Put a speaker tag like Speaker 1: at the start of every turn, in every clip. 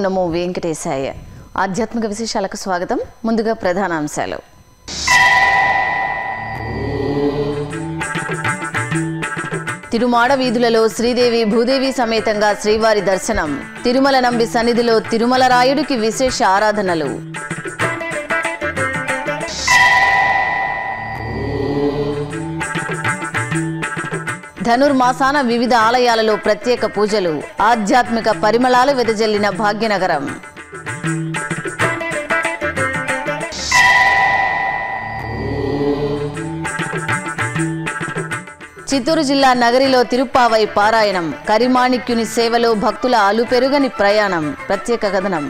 Speaker 1: నమో వెంకటేశాయ ఆధ్యాత్మిక విశేషాలకు స్వాగతం ముందుగా ప్రధాన అంశాలు తిరుమాడ వీధులలో శ్రీదేవి భూదేవి సమేతంగా శ్రీవారి దర్శనం తిరుమల నంబి సన్నిధిలో తిరుమల రాయుడికి విశేష ఆరాధనలు ధనుర్మాసాన వివిధ ఆలయాలలో ప్రత్యేక పూజలు ఆధ్యాత్మిక పరిమళాలు వెదజల్లిన భాగ్యనగరం చిత్తూరు జిల్లా నగరిలో తిరుప్పావై పారాయణం కరిమాణిక్యుని సేవలో భక్తుల అలుపెరుగని ప్రయాణం ప్రత్యేక కథనం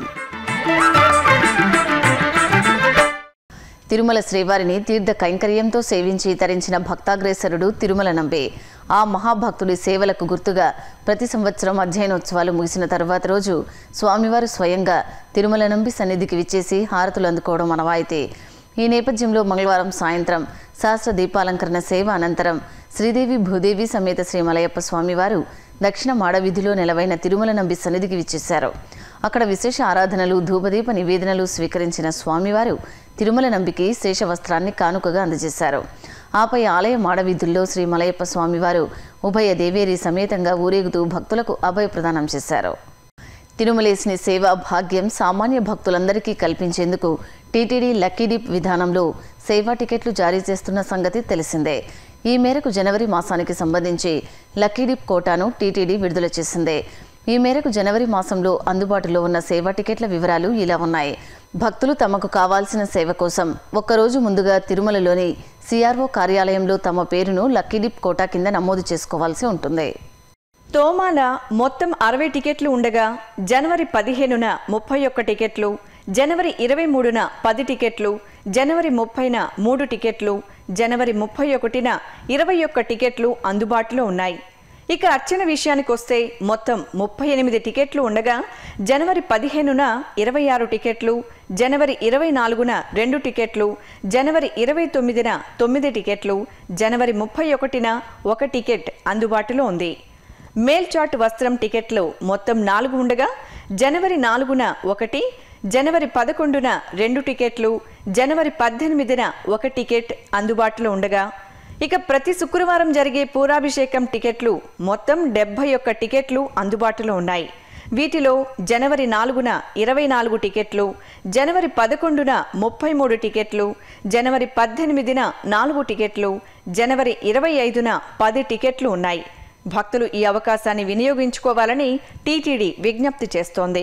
Speaker 1: తిరుమల శ్రీవారిని తీర్థ కైంకర్యంతో సేవించి తరించిన భక్తాగ్రేసరుడు తిరుమల నంబే ఆ మహాభక్తుడి సేవలకు గుర్తుగా ప్రతి సంవత్సరం అధ్యయనోత్సవాలు ముగిసిన తరువాత రోజు స్వామివారు స్వయంగా తిరుమల నంబి సన్నిధికి విచ్చేసి హారతులు అందుకోవడం అనవాయితీ ఈ నేపథ్యంలో మంగళవారం సాయంత్రం శాస్త్ర దీపాలంకరణ సేవ అనంతరం శ్రీదేవి భూదేవి సమేత శ్రీ మలయప్ప స్వామివారు దక్షిణ మాడవీధిలో నెలవైన తిరుమల నంబి సన్నిధికి విచ్చేశారు అక్కడ విశేష ఆరాధనలు ధూపదీప నివేదనలు స్వీకరించిన స్వామివారు తిరుమల నంబికి శేష వస్త్రాన్ని కానుకగా అందజేశారు ఆపై ఆలయ మాడవీధుల్లో శ్రీ మలయప్ప స్వామివారు ఉభయ దేవేరి సమేతంగా ఊరేగుతూ భక్తులకు అభయ ప్రదానం చేశారు తిరుమలేసిని సేవా భాగ్యం సామాన్య భక్తులందరికీ కల్పించేందుకు టీటీడీ లక్కీ డిప్ విధానంలో సేవా టికెట్లు జారీ చేస్తున్న సంగతి తెలిసిందే ఈ మేరకు జనవరి మాసానికి సంబంధించి లక్కీ డిప్ కోటాను టీటీడీ విడుదల చేసింది ఈ మేరకు జనవరి మాసంలో అందుబాటులో ఉన్న సేవా టికెట్ల వివరాలు ఇలా ఉన్నాయి భక్తులు తమకు కావాల్సిన సేవ కోసం ఒక్కరోజు ముందుగా తిరుమలలోని సిఆర్ఓ కార్యాలయంలో తమ పేరును లక్కీ డిప్ కోటా కింద నమోదు చేసుకోవాల్సి ఉంటుంది
Speaker 2: తోమాల మొత్తం అరవై టికెట్లు ఉండగా జనవరి పదిహేనున ముప్పై ఒక్క టికెట్లు జనవరి ఇరవై మూడున పది టికెట్లు జనవరి ముప్పైన మూడు టికెట్లు జనవరి ముప్పై ఒకటిన ఇరవై ఒక్క టికెట్లు అందుబాటులో ఉన్నాయి ఇక అర్చన విషయానికి వస్తే మొత్తం ముప్పై ఎనిమిది టికెట్లు ఉండగా జనవరి పదిహేనున ఇరవై ఆరు టికెట్లు జనవరి ఇరవై నాలుగున రెండు టికెట్లు జనవరి ఇరవై తొమ్మిదిన తొమ్మిది టికెట్లు జనవరి ముప్పై ఒకటిన ఒక టికెట్ అందుబాటులో ఉంది మేల్చాట్ వస్త్రం టికెట్లు మొత్తం నాలుగు ఉండగా జనవరి నాలుగున ఒకటి జనవరి పదకొండున రెండు టికెట్లు జనవరి పద్దెనిమిదిన ఒక టికెట్ అందుబాటులో ఉండగా ఇక ప్రతి శుక్రవారం జరిగే పూరాభిషేకం టికెట్లు మొత్తం డెబ్బై ఒక్క టికెట్లు అందుబాటులో ఉన్నాయి వీటిలో జనవరి నాలుగున ఇరవై నాలుగు టికెట్లు జనవరి పదకొండున ముప్పై మూడు టికెట్లు జనవరి పద్దెనిమిదిన నాలుగు టికెట్లు జనవరి ఇరవై ఐదున పది టికెట్లు ఉన్నాయి భక్తులు ఈ అవకాశాన్ని వినియోగించుకోవాలని టీటీడీ విజ్ఞప్తి చేస్తోంది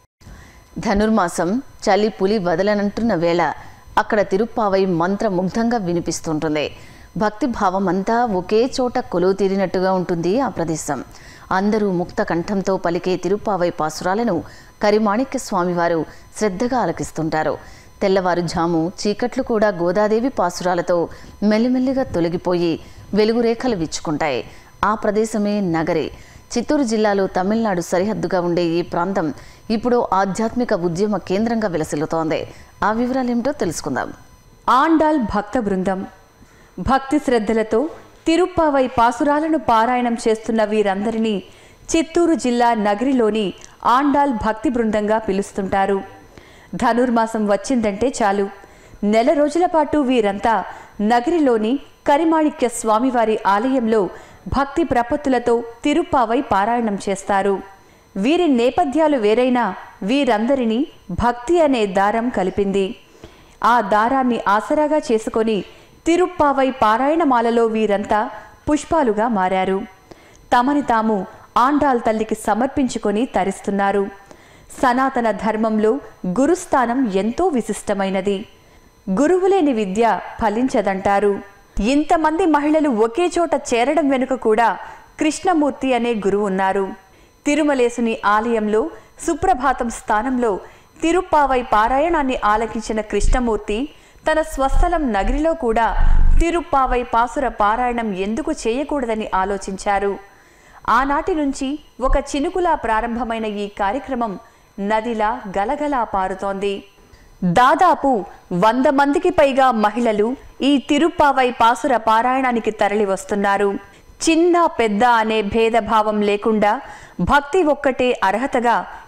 Speaker 1: ధనుర్మాసం చలి పులి వదలనంటున్న వేళ అక్కడ తిరుప్పావై మంత్రముగ్ధంగా వినిపిస్తుంటుంది భక్తి భావం అంతా ఒకే చోట కొలువు తీరినట్టుగా ఉంటుంది ఆ ప్రదేశం అందరూ ముక్త కంఠంతో పలికే తిరుప్పావై పాసురాలను కరిమాణిక్య స్వామివారు శ్రద్ధగా ఆలకిస్తుంటారు తెల్లవారుజాము చీకట్లు కూడా గోదాదేవి పాసురాలతో మెల్లిమెల్లిగా తొలగిపోయి వెలుగురేఖలు విచ్చుకుంటాయి ఆ ప్రదేశమే నగరి చిత్తూరు జిల్లాలో తమిళనాడు సరిహద్దుగా ఉండే ఈ ప్రాంతం ఇప్పుడు ఆధ్యాత్మిక ఉద్యమ కేంద్రంగా విలసిల్లుతోంది ఆ వివరాలేమిటో తెలుసుకుందాం
Speaker 3: ఆండాల్ భక్త బృందం భక్తి శ్రద్ధలతో తిరుప్పావై పాసురాలను పారాయణం చేస్తున్న వీరందరినీ చిత్తూరు జిల్లా నగరిలోని ఆండాల్ భక్తి బృందంగా పిలుస్తుంటారు ధనుర్మాసం వచ్చిందంటే చాలు నెల రోజుల పాటు వీరంతా నగరిలోని కరిమాణిక్య స్వామివారి ఆలయంలో భక్తి ప్రపత్తులతో తిరుప్పావై పారాయణం చేస్తారు వీరి నేపథ్యాలు వేరైనా వీరందరినీ భక్తి అనే దారం కలిపింది ఆ దారాన్ని ఆసరాగా చేసుకొని తిరుప్పావై పారాయణమాలలో వీరంతా పుష్పాలుగా మారారు తమని తాము ఆండాల్ తల్లికి సమర్పించుకొని తరిస్తున్నారు సనాతన ధర్మంలో గురుస్థానం ఎంతో విశిష్టమైనది గురువులేని విద్య ఫలించదంటారు ఇంతమంది మహిళలు ఒకే చోట చేరడం వెనుక కూడా కృష్ణమూర్తి అనే గురువు ఉన్నారు తిరుమలేసుని ఆలయంలో సుప్రభాతం స్థానంలో తిరుప్పావై పారాయణాన్ని ఆలకించిన కృష్ణమూర్తి తన స్వస్థలం నగరిలో కూడా తిరుప్పావై పాసుర పారాయణం ఎందుకు చేయకూడదని ఆలోచించారు ఆనాటి నుంచి ఒక చినుకులా ప్రారంభమైన ఈ కార్యక్రమం నదిలా గలగలా పారుతోంది దాదాపు వంద మందికి పైగా మహిళలు ఈ తిరుప్పావై పాసుర పారాయణానికి తరలి వస్తున్నారు చిన్న పెద్ద అనే భేదభావం లేకుండా భక్తి ఒక్కటే అర్హతగా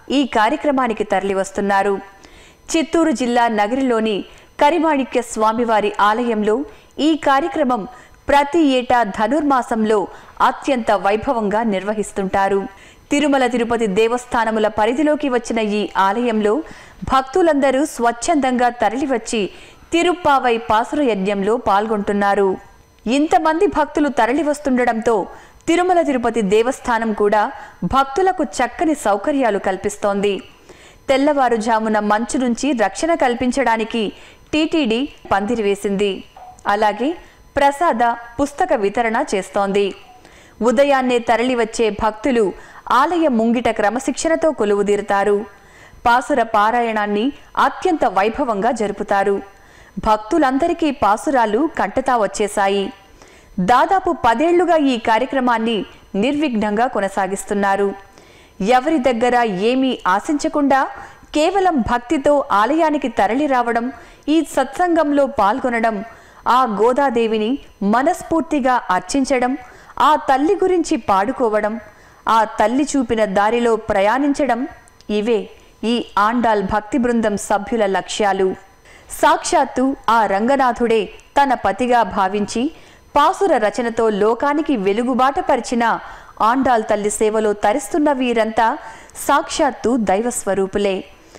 Speaker 3: ఈ కార్యక్రమానికి తరలివస్తున్నారు చిత్తూరు జిల్లా నగరిలోని కరిమాణిక్య స్వామివారి ఆలయంలో ఈ కార్యక్రమం ప్రతి ఏటా ధనుర్మాసంలో అత్యంత వైభవంగా నిర్వహిస్తుంటారు తిరుమల తిరుపతి దేవస్థానముల పరిధిలోకి వచ్చిన ఈ ఆలయంలో భక్తులందరూ స్వచ్ఛందంగా తరలివచ్చి తిరుప్పావై పాసుర యజ్ఞంలో పాల్గొంటున్నారు ఇంతమంది భక్తులు తరలివస్తుండటంతో తిరుమల తిరుపతి దేవస్థానం కూడా భక్తులకు చక్కని సౌకర్యాలు కల్పిస్తోంది తెల్లవారుజామున మంచు నుంచి రక్షణ కల్పించడానికి టీటీడీ పందిరి వేసింది అలాగే ప్రసాద పుస్తక వితరణ చేస్తోంది ఉదయాన్నే తరలివచ్చే భక్తులు ఆలయ ముంగిట క్రమశిక్షణతో కొలువుదీరుతారు పాసుర పారాయణాన్ని అత్యంత వైభవంగా జరుపుతారు భక్తులందరికీ పాసురాలు కంటతా వచ్చేశాయి దాదాపు పదేళ్లుగా ఈ కార్యక్రమాన్ని నిర్విఘ్నంగా కొనసాగిస్తున్నారు ఎవరి దగ్గర ఏమీ ఆశించకుండా కేవలం భక్తితో ఆలయానికి తరలి రావడం ఈ సత్సంగంలో పాల్గొనడం ఆ గోదాదేవిని మనస్ఫూర్తిగా అర్చించడం ఆ తల్లి గురించి పాడుకోవడం ఆ తల్లి చూపిన దారిలో ప్రయాణించడం ఇవే ఈ ఆండాల్ భక్తి బృందం సభ్యుల లక్ష్యాలు సాక్షాత్తు ఆ రంగనాథుడే తన పతిగా భావించి పాసుర రచనతో లోకానికి వెలుగుబాట పరిచిన ఆండాల్ తల్లి సేవలో తరిస్తున్న వీరంతా సాక్షాత్తు దైవస్వరూపులే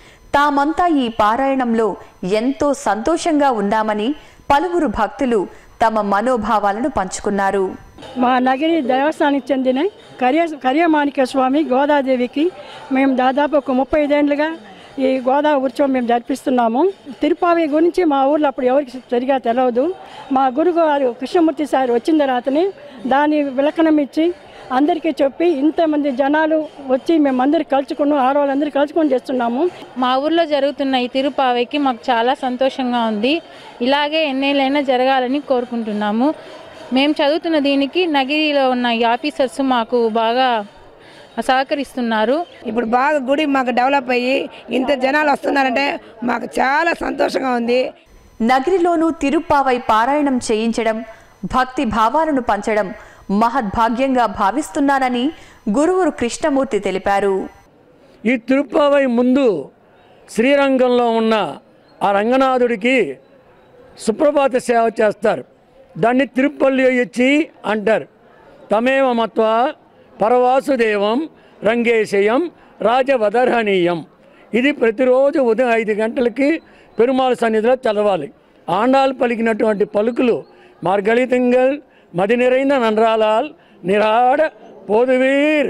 Speaker 3: తామంతా ఈ పారాయణంలో ఎంతో సంతోషంగా ఉన్నామని పలువురు భక్తులు తమ మనోభావాలను పంచుకున్నారు
Speaker 4: మా నగిరి దేవస్థానానికి చెందిన కర్య కర్యమాణిక్య స్వామి గోదాదేవికి మేము దాదాపు ఒక ముప్పై ఐదేండ్లుగా ఈ గోదా ఉత్సవం మేము జరిపిస్తున్నాము తిరుపావి గురించి మా ఊర్లో అప్పుడు ఎవరికి సరిగా తెలియదు మా గురుగారు కృష్ణమూర్తి సార్ వచ్చిన తర్వాతనే దాని విలకనం ఇచ్చి అందరికీ చెప్పి ఇంతమంది జనాలు వచ్చి మేము అందరు కలుసుకున్నాం ఆడవాళ్ళందరూ కలుసుకొని చేస్తున్నాము
Speaker 5: మా ఊర్లో జరుగుతున్న ఈ తిరుపావైకి మాకు చాలా సంతోషంగా ఉంది ఇలాగే ఎన్నేళ్ళైనా జరగాలని కోరుకుంటున్నాము మేము చదువుతున్న దీనికి నగిరిలో ఉన్న ఈ ఆఫీసర్స్ మాకు బాగా సహకరిస్తున్నారు
Speaker 6: ఇప్పుడు బాగా గుడి మాకు డెవలప్ అయ్యి ఇంత జనాలు వస్తున్నారంటే మాకు చాలా సంతోషంగా ఉంది
Speaker 3: నగరిలోనూ తిరుప్పావై పారాయణం చేయించడం భక్తి భావాలను పంచడం మహద్భాగ్యంగా భావిస్తున్నానని గురువురు కృష్ణమూర్తి తెలిపారు
Speaker 7: ఈ తిరుప్పావై ముందు శ్రీరంగంలో ఉన్న ఆ రంగనాథుడికి సుప్రభాత సేవ చేస్తారు దాన్ని తిరుపల్లి ఇచ్చి అంటారు తమేవ మత్వ పరవాసుదేవం రంగేశయం రాజవదర్హనీయం ఇది ప్రతిరోజు ఉదయం ఐదు గంటలకి పెరుమాళ సన్నిధిలో చదవాలి ఆండాలు పలికినటువంటి పలుకులు మార్గళితింగల్ మది నిరైన నన్రాలాల్ నిరాడ పోదువీర్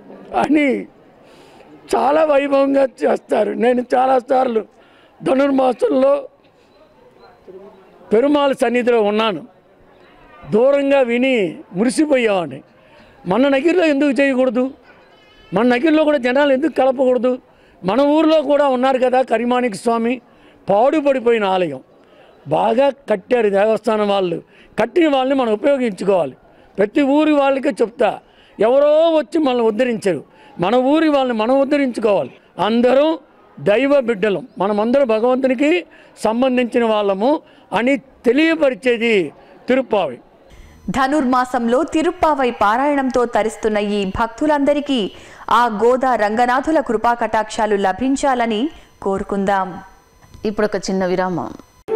Speaker 7: అని చాలా వైభవంగా చేస్తారు నేను చాలాసార్లు ధనుర్మాసంలో పెరుమాళ సన్నిధిలో ఉన్నాను దూరంగా విని మురిసిపోయేవాడిని మన నగిరిలో ఎందుకు చేయకూడదు మన నగిరిలో కూడా జనాలు ఎందుకు కలపకూడదు మన ఊర్లో కూడా ఉన్నారు కదా కరిమాణిక స్వామి పాడుపడిపోయిన ఆలయం బాగా కట్టారు దేవస్థానం వాళ్ళు కట్టిన వాళ్ళని మనం ఉపయోగించుకోవాలి ప్రతి ఊరి వాళ్ళకే చెప్తా ఎవరో వచ్చి మనల్ని ఉద్ధరించరు మన ఊరి వాళ్ళని మనం ఉద్ధరించుకోవాలి అందరం దైవ బిడ్డలం మనమందరం భగవంతునికి సంబంధించిన వాళ్ళము అని తెలియపరిచేది తిరుప్పావి
Speaker 3: ధనుర్మాసంలో తిరుప్పావై పారాయణంతో తరిస్తున్న ఈ భక్తులందరికీ ఆ గోదా రంగనాథుల కృపా కటాక్షాలు లభించాలని కోరుకుందాం
Speaker 1: ఇప్పుడు ఒక చిన్న విరామం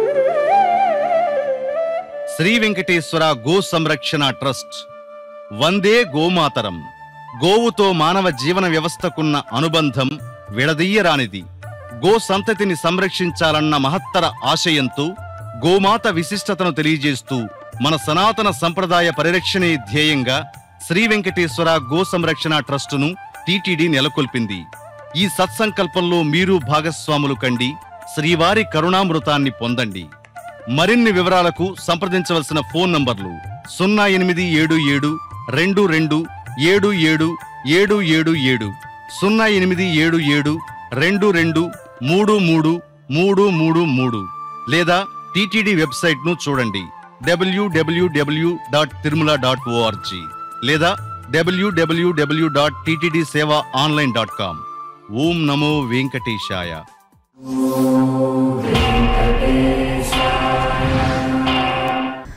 Speaker 8: శ్రీ వెంకటేశ్వర గో సంరక్షణ ట్రస్ట్ వందే గోమాతరం గోవుతో మానవ జీవన వ్యవస్థకున్న అనుబంధం విడదీయరానిది గో సంతతిని సంరక్షించాలన్న మహత్తర ఆశయంతో గోమాత విశిష్టతను తెలియజేస్తూ మన సనాతన సంప్రదాయ పరిరక్షణే ధ్యేయంగా శ్రీ వెంకటేశ్వర గో సంరక్షణ ట్రస్టును టీటీడీ నెలకొల్పింది ఈ సత్సంకల్పంలో మీరు భాగస్వాములు కండి శ్రీవారి కరుణామృతాన్ని పొందండి మరిన్ని వివరాలకు సంప్రదించవలసిన ఫోన్ నంబర్లు సున్నా ఎనిమిది ఏడు ఏడు రెండు రెండు ఏడు ఏడు ఏడు ఏడు ఏడు సున్నా ఎనిమిది ఏడు ఏడు రెండు రెండు మూడు మూడు మూడు మూడు మూడు లేదా టీటీడీ వెబ్సైట్ను చూడండి W W W dot Tirumala dot O R G లేదా W W W dot TTD seva online dot com ఓం నమో వెంకటేశాయ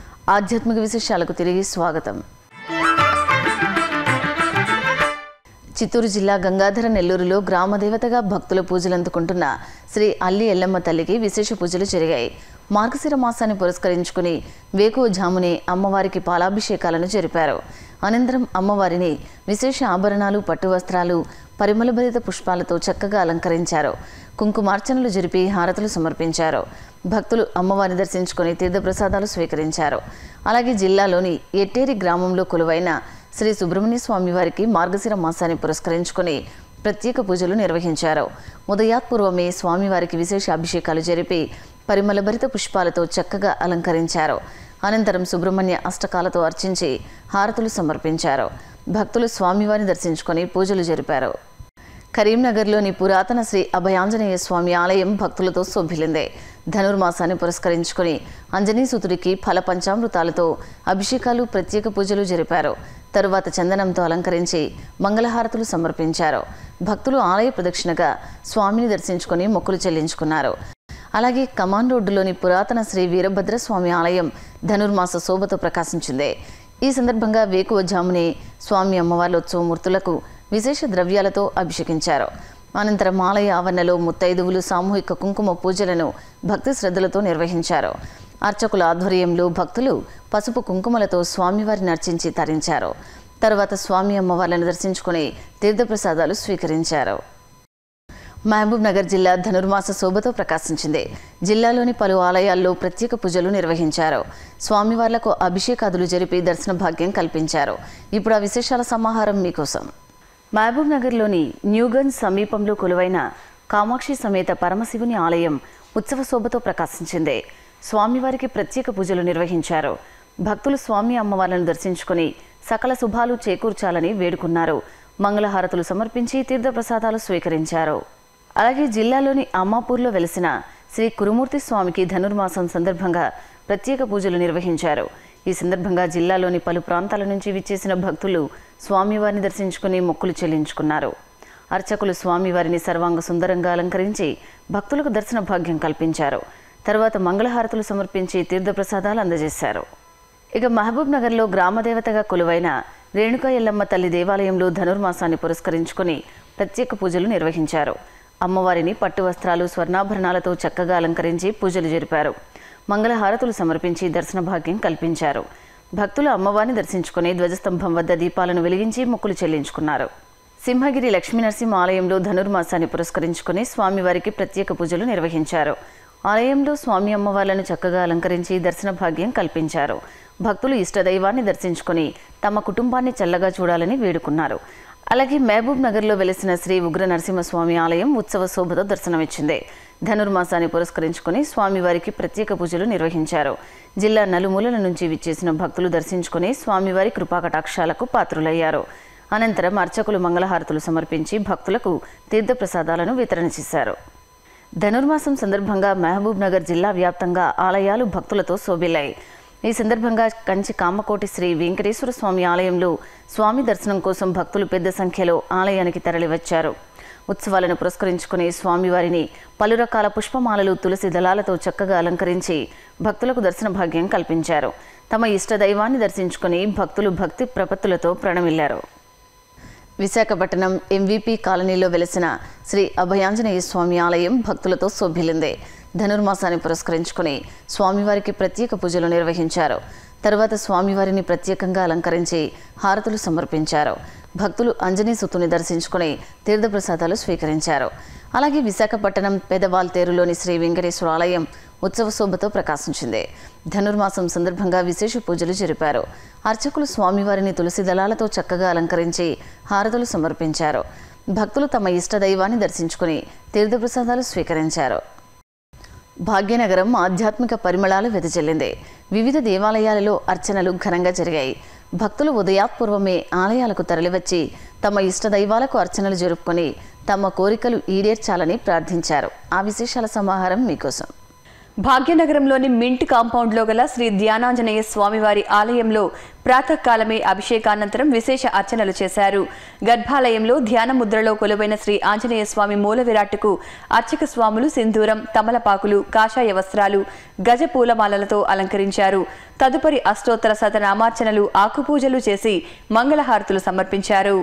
Speaker 1: ఆధ్యాత్మిక విశేషాలకు తిరిగి స్వాగతం చిత్తూరు జిల్లా గంగాధర నెల్లూరులో గ్రామదేవతగా భక్తుల పూజలు అందుకుంటున్న శ్రీ అల్లి ఎల్లమ్మ తల్లికి విశేష పూజలు జరిగాయి మార్గశిర మాసాన్ని పురస్కరించుకుని వేకువజామునే అమ్మవారికి పాలాభిషేకాలను జరిపారు అనంతరం అమ్మవారిని విశేష ఆభరణాలు పట్టు వస్త్రాలు పరిమళభరిత పుష్పాలతో చక్కగా అలంకరించారు కుంకుమార్చనలు జరిపి హారతులు సమర్పించారు భక్తులు అమ్మవారిని దర్శించుకుని తీర్థప్రసాదాలు స్వీకరించారు అలాగే జిల్లాలోని ఎట్టేరి గ్రామంలో కొలువైన శ్రీ సుబ్రహ్మణ్య స్వామి వారికి మార్గశిర మాసాన్ని పురస్కరించుకుని ప్రత్యేక పూజలు నిర్వహించారు ఉదయాత్పూర్వమే స్వామివారికి విశేష అభిషేకాలు జరిపి పరిమళభరిత పుష్పాలతో చక్కగా అలంకరించారు అనంతరం సుబ్రహ్మణ్య అష్టకాలతో అర్చించి హారతులు సమర్పించారు భక్తులు స్వామివారిని దర్శించుకొని పూజలు జరిపారు కరీంనగర్లోని పురాతన శ్రీ అభయాంజనేయ స్వామి ఆలయం భక్తులతో శోభిల్లింది ధనుర్మాసాన్ని పురస్కరించుకుని అంజనీసుతుడికి ఫల పంచామృతాలతో అభిషేకాలు ప్రత్యేక పూజలు జరిపారు తరువాత చందనంతో అలంకరించి మంగళహారతులు సమర్పించారు భక్తులు ఆలయ ప్రదక్షిణగా స్వామిని దర్శించుకొని మొక్కులు చెల్లించుకున్నారు అలాగే కమాన్ రోడ్డులోని పురాతన శ్రీ వీరభద్ర స్వామి ఆలయం ధనుర్మాస శోభతో ప్రకాశించింది ఈ సందర్భంగా వేకువజామునే స్వామి అమ్మవార్ల ఉత్సవమూర్తులకు విశేష ద్రవ్యాలతో అభిషేకించారు అనంతరం ఆలయ ఆవరణలో ముత్తైదువులు సామూహిక కుంకుమ పూజలను భక్తి శ్రద్ధలతో నిర్వహించారు అర్చకుల ఆధ్వర్యంలో భక్తులు పసుపు కుంకుమలతో స్వామివారిని అర్చించి తరించారు తర్వాత స్వామి అమ్మవార్లను దర్శించుకుని తీర్థప్రసాదాలు స్వీకరించారు మహబూబ్ నగర్ జిల్లా ధనుర్మాస శోభతో ప్రకాశించింది జిల్లాలోని పలు ఆలయాల్లో ప్రత్యేక పూజలు నిర్వహించారు స్వామివార్లకు అభిషేకాదులు జరిపి దర్శన భాగ్యం కల్పించారు ఇప్పుడు ఆ విశేషాల సమాహారం మీకోసం మహబూబ్ నగర్లోని న్యూగంజ్ సమీపంలో కొలువైన కామాక్షి సమేత పరమశివుని ఆలయం ఉత్సవ శోభతో ప్రకాశించింది స్వామివారికి ప్రత్యేక పూజలు నిర్వహించారు భక్తులు స్వామి అమ్మవార్లను దర్శించుకుని సకల శుభాలు చేకూర్చాలని వేడుకున్నారు మంగళహారతులు సమర్పించి తీర్థప్రసాదాలు స్వీకరించారు అలాగే జిల్లాలోని అమ్మాపూర్లో వెలిసిన శ్రీ కురుమూర్తి స్వామికి ధనుర్మాసం సందర్భంగా ప్రత్యేక పూజలు నిర్వహించారు ఈ సందర్భంగా జిల్లాలోని పలు ప్రాంతాల నుంచి విచ్చేసిన భక్తులు స్వామివారిని దర్శించుకుని మొక్కులు చెల్లించుకున్నారు అర్చకులు స్వామివారిని సర్వాంగ సుందరంగా అలంకరించి భక్తులకు దర్శన భాగ్యం కల్పించారు తర్వాత మంగళహారతులు సమర్పించి తీర్థప్రసాదాలు అందజేశారు ఇక మహబూబ్ నగర్లో గ్రామదేవతగా కొలువైన రేణుకా ఎల్లమ్మ తల్లి దేవాలయంలో ధనుర్మాసాన్ని పురస్కరించుకుని ప్రత్యేక పూజలు నిర్వహించారు అమ్మవారిని పట్టు వస్త్రాలు స్వర్ణాభరణాలతో చక్కగా అలంకరించి పూజలు జరిపారు మంగళహారతులు సమర్పించి దర్శన భాగ్యం కల్పించారు భక్తులు అమ్మవారిని దర్శించుకుని ధ్వజస్తంభం వద్ద దీపాలను వెలిగించి మొక్కులు చెల్లించుకున్నారు సింహగిరి లక్ష్మీనరసింహ ఆలయంలో ధనుర్మాసాన్ని పురస్కరించుకుని స్వామివారికి ప్రత్యేక పూజలు నిర్వహించారు ఆలయంలో స్వామి అమ్మవార్లను చక్కగా అలంకరించి దర్శన భాగ్యం కల్పించారు భక్తులు ఇష్టదైవాన్ని దర్శించుకుని తమ కుటుంబాన్ని చల్లగా చూడాలని వేడుకున్నారు అలాగే మహబూబ్ నగర్లో వెలిసిన శ్రీ ఉగ్ర నరసింహస్వామి ఆలయం ఉత్సవ శోభతో దర్శనమిచ్చింది ధనుర్మాసాన్ని పురస్కరించుకుని స్వామివారికి ప్రత్యేక పూజలు నిర్వహించారు జిల్లా నలుమూలల నుంచి విచ్చేసిన భక్తులు దర్శించుకుని స్వామివారి కృపాకటాక్షాలకు పాత్రులయ్యారు అనంతరం అర్చకులు మంగళహారతులు సమర్పించి భక్తులకు తీర్థప్రసాదాలను వితరణ చేశారు ధనుర్మాసం సందర్భంగా మహబూబ్ నగర్ జిల్లా వ్యాప్తంగా ఆలయాలు భక్తులతో శోభిల్లాయి ఈ సందర్భంగా కంచి కామకోటి శ్రీ వెంకటేశ్వర స్వామి ఆలయంలో స్వామి దర్శనం కోసం భక్తులు పెద్ద సంఖ్యలో ఆలయానికి తరలివచ్చారు ఉత్సవాలను పురస్కరించుకుని స్వామివారిని పలు రకాల పుష్పమాలలు తులసి దళాలతో చక్కగా అలంకరించి భక్తులకు దర్శన భాగ్యం కల్పించారు తమ ఇష్ట దైవాన్ని దర్శించుకుని భక్తులు భక్తి ప్రపత్తులతో ప్రణమిల్లారు విశాఖపట్నం ఎంవీపీ కాలనీలో వెలిసిన శ్రీ అభయాంజనేయ స్వామి ఆలయం భక్తులతో శోభిల్లింది ధనుర్మాసాన్ని పురస్కరించుకుని స్వామివారికి ప్రత్యేక పూజలు నిర్వహించారు తర్వాత స్వామివారిని ప్రత్యేకంగా అలంకరించి హారతులు సమర్పించారు భక్తులు అంజనీ సుతుని దర్శించుకుని తీర్థప్రసాదాలు స్వీకరించారు అలాగే విశాఖపట్నం పెదవాల్తేరులోని శ్రీ వెంకటేశ్వర ఆలయం ఉత్సవ శోభతో ప్రకాశించింది ధనుర్మాసం సందర్భంగా విశేష పూజలు జరిపారు అర్చకులు స్వామివారిని తులసి దళాలతో చక్కగా అలంకరించి హారతులు సమర్పించారు భక్తులు తమ ఇష్ట దైవాన్ని దర్శించుకుని తీర్థప్రసాదాలు స్వీకరించారు భాగ్యనగరం ఆధ్యాత్మిక పరిమళాలు వెదజల్లింది వివిధ దేవాలయాలలో అర్చనలు ఘనంగా జరిగాయి భక్తులు ఉదయాత్పూర్వమే ఆలయాలకు తరలివచ్చి తమ ఇష్ట దైవాలకు అర్చనలు జరుపుకొని తమ కోరికలు ఈడేర్చాలని ప్రార్థించారు ఆ విశేషాల సమాహారం మీకోసం
Speaker 3: భాగ్యనగరంలోని మింట్ కాంపౌండ్లో గల శ్రీ ధ్యానాంజనేయ స్వామివారి ఆలయంలో ప్రాతకాలమే అభిషేకానంతరం విశేష అర్చనలు చేశారు గర్భాలయంలో ధ్యాన ముద్రలో కొలువైన శ్రీ ఆంజనేయ స్వామి మూల విరాట్టుకు అర్చక స్వాములు సింధూరం తమలపాకులు కాషాయ వస్త్రాలు గజ పూలమాలలతో అలంకరించారు తదుపరి అష్టోత్తర శతనామార్చనలు ఆకుపూజలు చేసి మంగళహారతులు సమర్పించారు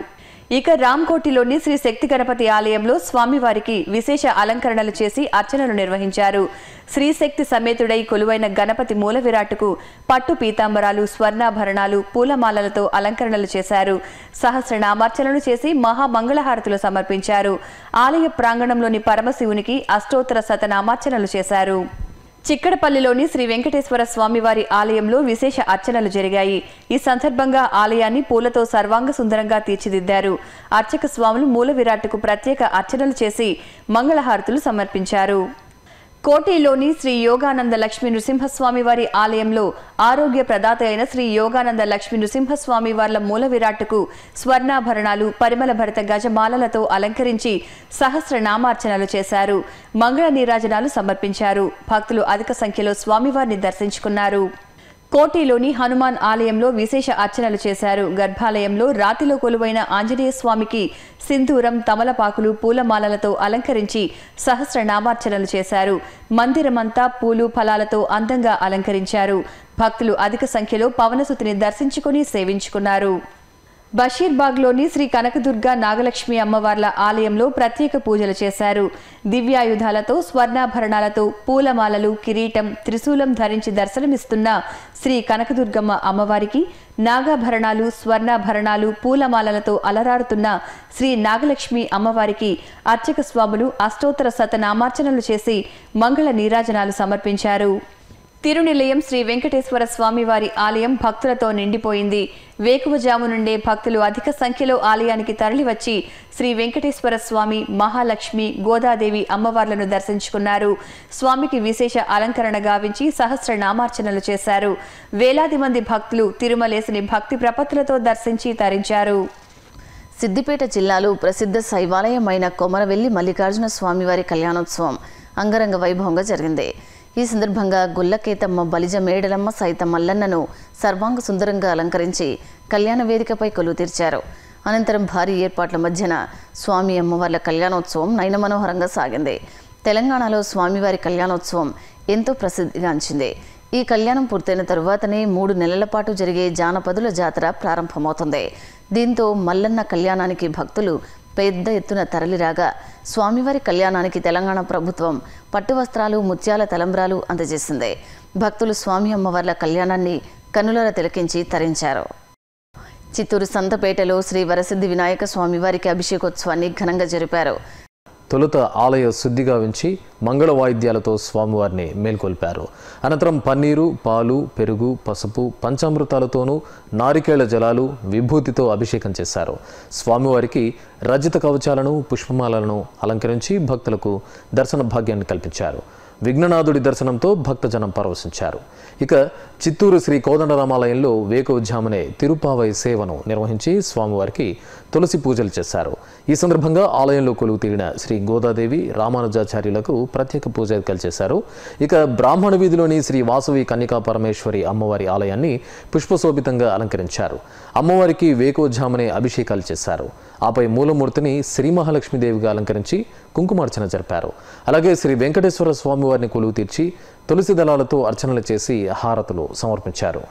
Speaker 3: ఇక రామ్కోటిలోని శ్రీ శక్తి గణపతి ఆలయంలో స్వామివారికి విశేష అలంకరణలు చేసి అర్చనలు నిర్వహించారు శ్రీ శక్తి సమేతుడై కొలువైన గణపతి మూల విరాట్టుకు పట్టు పీతాంబరాలు స్వర్ణాభరణాలు పూలమాలలతో అలంకరణలు చేశారు సహస్రనామార్చనలు చేసి మహామంగళహారతులు సమర్పించారు ఆలయ ప్రాంగణంలోని పరమశివునికి అష్టోత్తర శతనామార్చనలు చేశారు చిక్కడపల్లిలోని శ్రీ వెంకటేశ్వర స్వామివారి ఆలయంలో విశేష అర్చనలు జరిగాయి ఈ సందర్భంగా ఆలయాన్ని పూలతో సర్వాంగ సుందరంగా తీర్చిదిద్దారు అర్చక స్వాములు మూల విరాట్టుకు ప్రత్యేక అర్చనలు చేసి మంగళహారతులు సమర్పించారు కోటిలోని శ్రీ యోగానంద లక్ష్మీ నృసింహస్వామి వారి ఆలయంలో ఆరోగ్య ప్రదాత అయిన శ్రీ యోగానంద లక్ష్మీ నృసింహస్వామి వార్ల మూల విరాట్టుకు స్వర్ణాభరణాలు పరిమళ భరిత గజమాలలతో అలంకరించి సహస్రనామార్చనలు చేశారు మంగళ నీరాజనాలు సమర్పించారు భక్తులు అధిక సంఖ్యలో స్వామివారిని దర్శించుకున్నారు కోటిలోని హనుమాన్ ఆలయంలో విశేష అర్చనలు చేశారు గర్భాలయంలో రాతిలో కొలువైన ఆంజనేయ స్వామికి సింధూరం తమలపాకులు పూలమాలలతో అలంకరించి సహస్రనామార్చనలు చేశారు మందిరమంతా పూలు ఫలాలతో అందంగా అలంకరించారు భక్తులు అధిక సంఖ్యలో పవనసుతిని దర్శించుకుని సేవించుకున్నారు బషీర్బాగ్లోని శ్రీ కనకదుర్గ నాగలక్ష్మి అమ్మవార్ల ఆలయంలో ప్రత్యేక పూజలు చేశారు దివ్యాయుధాలతో స్వర్ణాభరణాలతో పూలమాలలు కిరీటం త్రిశూలం ధరించి దర్శనమిస్తున్న శ్రీ కనకదుర్గమ్మ అమ్మవారికి నాగాభరణాలు స్వర్ణాభరణాలు పూలమాలలతో అలరారుతున్న శ్రీ నాగలక్ష్మి అమ్మవారికి అర్చక స్వాములు అష్టోత్తర శతనామార్చనలు చేసి మంగళ నీరాజనాలు సమర్పించారు తిరునిలయం శ్రీ వెంకటేశ్వర స్వామివారి ఆలయం భక్తులతో నిండిపోయింది వేకువజాము నుండే భక్తులు అధిక సంఖ్యలో ఆలయానికి తరలివచ్చి శ్రీ వెంకటేశ్వర స్వామి మహాలక్ష్మి గోదాదేవి అమ్మవార్లను దర్శించుకున్నారు స్వామికి విశేష అలంకరణ గావించి సహస్రనామార్చనలు చేశారు వేలాది మంది భక్తులు తిరుమలేసిని భక్తి ప్రపత్తులతో దర్శించి తరించారు
Speaker 1: సిద్దిపేట జిల్లాలో ప్రసిద్ధ శైవాలయమైన కొమరవెల్లి మల్లికార్జున స్వామివారి కళ్యాణోత్సవం అంగరంగ వైభవంగా జరిగింది ఈ సందర్భంగా గుల్లకేతమ్మ బలిజ మేడలమ్మ సైత మల్లన్నను సర్వాంగ సుందరంగా అలంకరించి కళ్యాణ వేదికపై కొలువు తీర్చారు అనంతరం భారీ ఏర్పాట్ల మధ్యన స్వామి అమ్మవార్ల కళ్యాణోత్సవం నయన మనోహరంగా సాగింది తెలంగాణలో స్వామివారి కళ్యాణోత్సవం ఎంతో ప్రసిద్ధిగాంచింది ఈ కళ్యాణం పూర్తయిన తరువాతనే మూడు నెలల పాటు జరిగే జానపదుల జాతర ప్రారంభమవుతుంది దీంతో మల్లన్న కళ్యాణానికి భక్తులు పెద్ద ఎత్తున తరలిరాగా స్వామివారి కళ్యాణానికి తెలంగాణ ప్రభుత్వం పట్టు వస్త్రాలు ముత్యాల తలంబ్రాలు అందజేసింది భక్తులు స్వామి అమ్మవార్ల కళ్యాణాన్ని కన్నులర తిలకించి తరించారు చిత్తూరు సంతపేటలో శ్రీ వరసిద్ధి వినాయక స్వామివారికి అభిషేకోత్సవాన్ని ఘనంగా జరిపారు
Speaker 9: తొలుత ఆలయ శుద్ధిగా ఉంచి మంగళ వాయిద్యాలతో స్వామివారిని మేల్కొల్పారు అనంతరం పన్నీరు పాలు పెరుగు పసుపు పంచామృతాలతోనూ నారికేళ్ల జలాలు విభూతితో అభిషేకం చేశారు స్వామివారికి రజిత కవచాలను పుష్పమాలను అలంకరించి భక్తులకు దర్శన భాగ్యాన్ని కల్పించారు విఘ్ననాథుడి దర్శనంతో భక్తజనం పరవశించారు ఇక చిత్తూరు శ్రీ కోదండరామాలయంలో వేకోజామునే తిరుపావై సేవను నిర్వహించి స్వామివారికి తులసి పూజలు చేశారు ఈ సందర్భంగా ఆలయంలో కొలువు తీరిన శ్రీ గోదాదేవి రామానుజాచార్యులకు ప్రత్యేక పూజలు చేశారు ఇక బ్రాహ్మణ వీధిలోని శ్రీ వాసవి కన్యకా పరమేశ్వరి అమ్మవారి ఆలయాన్ని పుష్పశోభితంగా అలంకరించారు అమ్మవారికి వేకోజామునే అభిషేకాలు చేశారు ఆపై మూలమూర్తిని శ్రీ మహాలక్ష్మీదేవిగా అలంకరించి కుంకుమార్చన జరిపారు అలాగే శ్రీ వెంకటేశ్వర స్వామివారిని కొలువు తీర్చి తులసి దళాలతో అర్చనలు చేసి హారతులు సమర్పించారు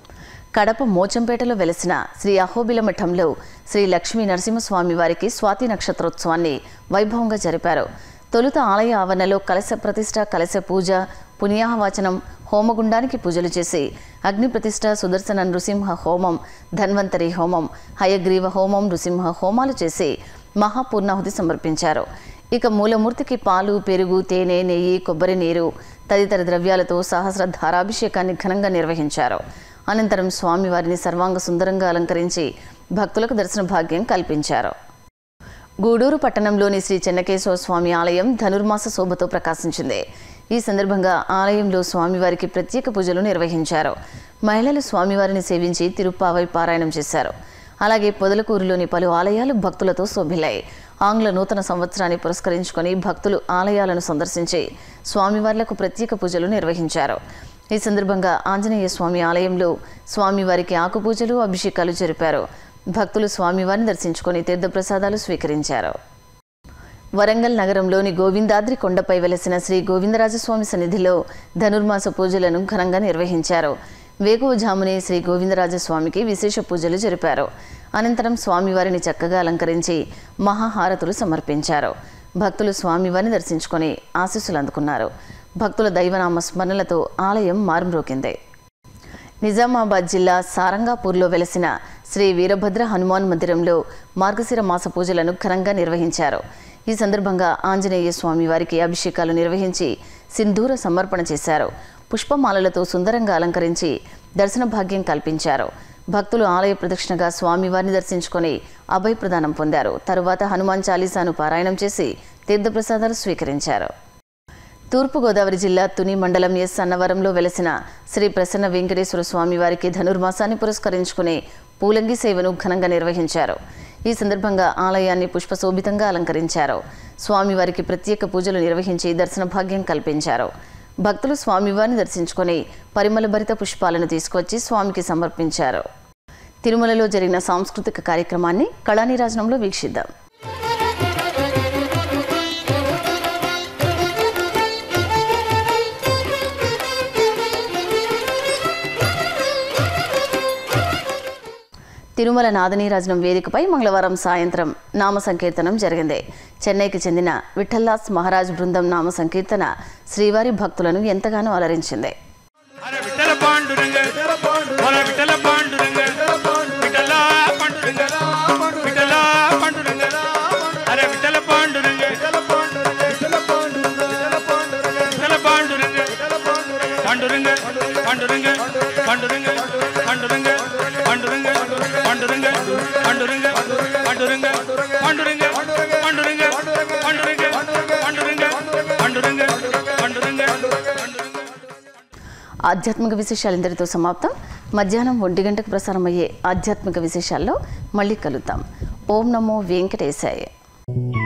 Speaker 1: కడప మోచంపేటలో వెలసిన శ్రీ అహోబిల మఠంలో శ్రీ లక్ష్మీ నరసింహస్వామి వారికి స్వాతి నక్షత్రోత్సవాన్ని వైభవంగా జరిపారు తొలుత ఆలయ ఆవరణలో కలశ ప్రతిష్ట కలశ పూజ పుణ్యాహవాచనం హోమగుండానికి పూజలు చేసి అగ్ని ప్రతిష్ట సుదర్శన నృసింహ హోమం ధన్వంతరి హోమం హయగ్రీవ హోమం నృసింహ హోమాలు చేసి మహాపూర్ణాహుతి సమర్పించారు ఇక మూలమూర్తికి పాలు పెరుగు తేనె నెయ్యి కొబ్బరి నీరు తదితర ద్రవ్యాలతో సహస్ర ధారాభిషేకాన్ని ఘనంగా నిర్వహించారు అనంతరం స్వామివారిని సర్వాంగ సుందరంగా అలంకరించి భక్తులకు దర్శన భాగ్యం కల్పించారు గూడూరు పట్టణంలోని శ్రీ చెన్నకేశవ స్వామి ఆలయం ధనుర్మాస శోభతో ప్రకాశించింది ఈ సందర్భంగా ఆలయంలో స్వామివారికి ప్రత్యేక పూజలు నిర్వహించారు మహిళలు స్వామివారిని సేవించి తిరుప్పావై పారాయణం చేశారు అలాగే పొదలకూరులోని పలు ఆలయాలు భక్తులతో శోభిల్లాయి ఆంగ్ల నూతన సంవత్సరాన్ని పురస్కరించుకొని భక్తులు ఆలయాలను సందర్శించి స్వామివార్లకు ప్రత్యేక పూజలు నిర్వహించారు ఈ సందర్భంగా ఆంజనేయ స్వామి ఆలయంలో స్వామివారికి ఆకు పూజలు అభిషేకాలు జరిపారు భక్తులు స్వామివారిని దర్శించుకొని తీర్థప్రసాదాలు స్వీకరించారు వరంగల్ నగరంలోని గోవిందాద్రి కొండపై వెలసిన శ్రీ గోవిందరాజస్వామి సన్నిధిలో ధనుర్మాస పూజలను ఘనంగా నిర్వహించారు వేకువజామునే శ్రీ గోవిందరాజస్వామికి విశేష పూజలు జరిపారు అనంతరం స్వామివారిని చక్కగా అలంకరించి మహాహారతులు సమర్పించారు భక్తులు స్వామివారిని దర్శించుకొని ఆశీస్సులు అందుకున్నారు భక్తుల దైవనామ స్మరణలతో ఆలయం మారుమ్రోకింది నిజామాబాద్ జిల్లా సారంగాపూర్లో వెలసిన శ్రీ వీరభద్ర హనుమాన్ మందిరంలో మార్గశిర మాస పూజలను ఘనంగా నిర్వహించారు ఈ సందర్భంగా ఆంజనేయ స్వామి వారికి అభిషేకాలు నిర్వహించి సింధూర సమర్పణ చేశారు పుష్పమాలలతో సుందరంగా అలంకరించి దర్శన భాగ్యం కల్పించారు భక్తులు ఆలయ ప్రదక్షిణగా స్వామివారిని దర్శించుకొని అభయ ప్రదానం పొందారు తరువాత హనుమాన్ చాలీసాను పారాయణం చేసి తీర్థప్రసాదాలు స్వీకరించారు తూర్పుగోదావరి జిల్లా తుని మండలం ఎస్ అన్నవరంలో వెలసిన శ్రీ ప్రసన్న వెంకటేశ్వర స్వామి వారికి ధనుర్మాసాన్ని పురస్కరించుకుని పూలంగి సేవను ఘనంగా నిర్వహించారు ఈ సందర్భంగా ఆలయాన్ని పుష్పశోభితంగా అలంకరించారు స్వామివారికి ప్రత్యేక పూజలు నిర్వహించి దర్శన భాగ్యం కల్పించారు భక్తులు స్వామివారిని దర్శించుకొని పరిమళ భరిత పుష్పాలను తీసుకొచ్చి స్వామికి సమర్పించారు తిరుమలలో జరిగిన సాంస్కృతిక కార్యక్రమాన్ని కళానిరాజనంలో వీక్షిద్దాం తిరుమల నాదనీరాజనం వేదికపై మంగళవారం సాయంత్రం నామ సంకీర్తనం జరిగింది చెన్నైకి చెందిన విఠల్లాస్ మహారాజ్ బృందం నామ సంకీర్తన శ్రీవారి భక్తులను ఎంతగానో అలరించింది
Speaker 10: విఠల పాండురంగ మన విఠల పాండురంగ విఠల పాండురంగ విఠల పాండురంగ అరే విఠల పాండురంగ విఠల పాండురంగ విఠల పాండురంగ పాండురంగ పాండురంగ పాండురంగ పాండురంగ పాండురంగ పాండురంగ పాండురంగ పాండురంగ పాండురంగ పాండురంగ పాండురంగ పాండురంగ పాండురంగ పాండురంగ
Speaker 1: ఆధ్యాత్మిక విశేషాలు ఇంతటితో సమాప్తం మధ్యాహ్నం ఒంటి గంటకు ప్రసారమయ్యే ఆధ్యాత్మిక విశేషాల్లో మళ్ళీ కలుద్దాం ఓం నమో వెంకటేశాయ